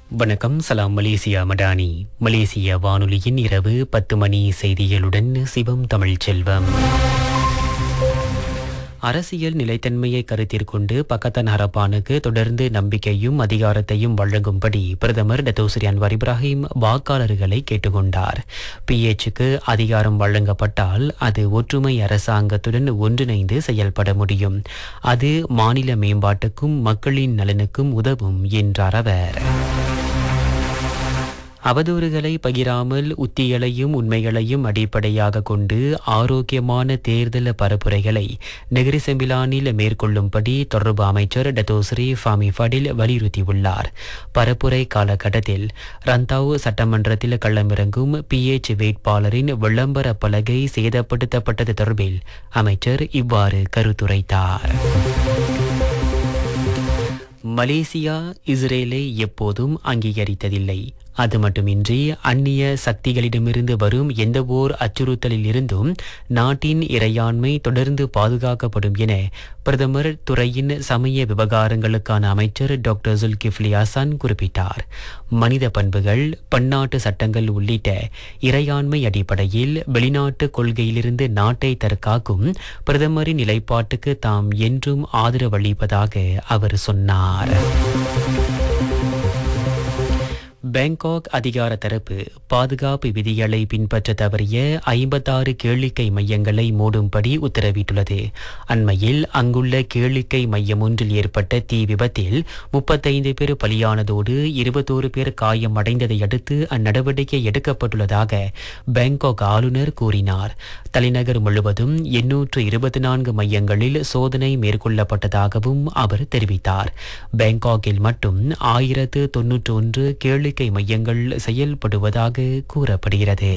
வணக்கம் சலாம் மலேசியா மடானி மலேசிய வானொலியின் இரவு பத்து மணி செய்திகளுடன் சிவம் தமிழ் செல்வம் அரசியல் நிலைத்தன்மையை கருத்திற்கொண்டு பக்கத்தன் ஹரப்பானுக்கு தொடர்ந்து நம்பிக்கையும் அதிகாரத்தையும் வழங்கும்படி பிரதமர் டத்தோஸ்ரீ அன்வார் இப்ராஹிம் வாக்காளர்களை கேட்டுக்கொண்டார் பிஎச்சுக்கு அதிகாரம் வழங்கப்பட்டால் அது ஒற்றுமை அரசாங்கத்துடன் ஒன்றிணைந்து செயல்பட முடியும் அது மாநில மேம்பாட்டுக்கும் மக்களின் நலனுக்கும் உதவும் என்றார் அவர் அவதூறுகளை பகிராமல் உத்திகளையும் உண்மைகளையும் அடிப்படையாக கொண்டு ஆரோக்கியமான தேர்தல் பரப்புரைகளை நெகிரி செம்பிலானில் மேற்கொள்ளும்படி தொடர்பு அமைச்சர் டத்தோஸ்ரீ ஃபாமி ஃபடில் வலியுறுத்தியுள்ளார் பரப்புரை காலகட்டத்தில் ரந்தாவ் சட்டமன்றத்தில் களமிறங்கும் பிஎச் வேட்பாளரின் விளம்பர பலகை சேதப்படுத்தப்பட்டது தொடர்பில் அமைச்சர் இவ்வாறு கருத்துரைத்தார் மலேசியா இஸ்ரேலை எப்போதும் அங்கீகரித்ததில்லை அது மட்டுமின்றி அந்நிய சக்திகளிடமிருந்து வரும் எந்தவோர் அச்சுறுத்தலில் இருந்தும் நாட்டின் இறையாண்மை தொடர்ந்து பாதுகாக்கப்படும் என பிரதமர் துறையின் சமய விவகாரங்களுக்கான அமைச்சர் டாக்டர் ஜுல்கிஃப்லி ஹசான் குறிப்பிட்டார் மனித பண்புகள் பன்னாட்டு சட்டங்கள் உள்ளிட்ட இறையாண்மை அடிப்படையில் வெளிநாட்டு கொள்கையிலிருந்து நாட்டை தற்காக்கும் பிரதமரின் நிலைப்பாட்டுக்கு தாம் என்றும் ஆதரவளிப்பதாக அவர் சொன்னார் பேங்காக் அதிகார தரப்பு பாதுகாப்பு விதிகளை பின்பற்ற தவறிய ஐம்பத்தாறு கேளிக்கை மையங்களை மூடும்படி உத்தரவிட்டுள்ளது அண்மையில் அங்குள்ள கேளிக்கை மையம் ஒன்றில் ஏற்பட்ட தீ விபத்தில் முப்பத்தைந்து பேர் பலியானதோடு இருபத்தோரு பேர் காயமடைந்ததை அடுத்து அந்நடவடிக்கை எடுக்கப்பட்டுள்ளதாக பேங்காக் ஆளுநர் கூறினார் தலைநகர் முழுவதும் எண்ணூற்று இருபத்தி நான்கு மையங்களில் சோதனை மேற்கொள்ளப்பட்டதாகவும் அவர் தெரிவித்தார் பேங்காக்கில் மட்டும் ஆயிரத்து தொன்னூற்று ஒன்று கேளிக்கை மையங்கள் செயல்படுவதாக கூறப்படுகிறது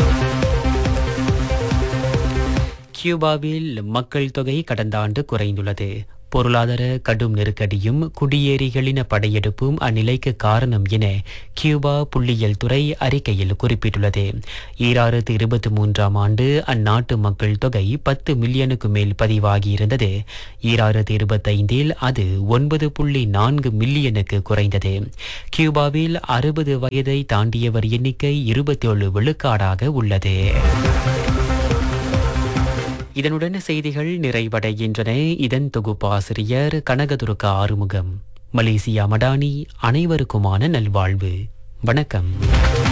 கியூபாவில் மக்கள் தொகை கடந்த ஆண்டு குறைந்துள்ளது பொருளாதார கடும் நெருக்கடியும் குடியேறிகளின படையெடுப்பும் அந்நிலைக்கு காரணம் என கியூபா புள்ளியியல் துறை அறிக்கையில் குறிப்பிட்டுள்ளது ஈராயிரத்து இருபத்தி மூன்றாம் ஆண்டு அந்நாட்டு மக்கள் தொகை பத்து மில்லியனுக்கு மேல் பதிவாகியிருந்தது ஈராயிரத்து இருபத்தைந்தில் அது ஒன்பது புள்ளி நான்கு மில்லியனுக்கு குறைந்தது கியூபாவில் அறுபது வயதை தாண்டியவர் எண்ணிக்கை இருபத்தேழு விழுக்காடாக உள்ளது இதனுடன் செய்திகள் நிறைவடைகின்றன இதன் தொகுப்பாசிரியர் கனகதுர்கா ஆறுமுகம் மலேசியா மடானி அனைவருக்குமான நல்வாழ்வு வணக்கம்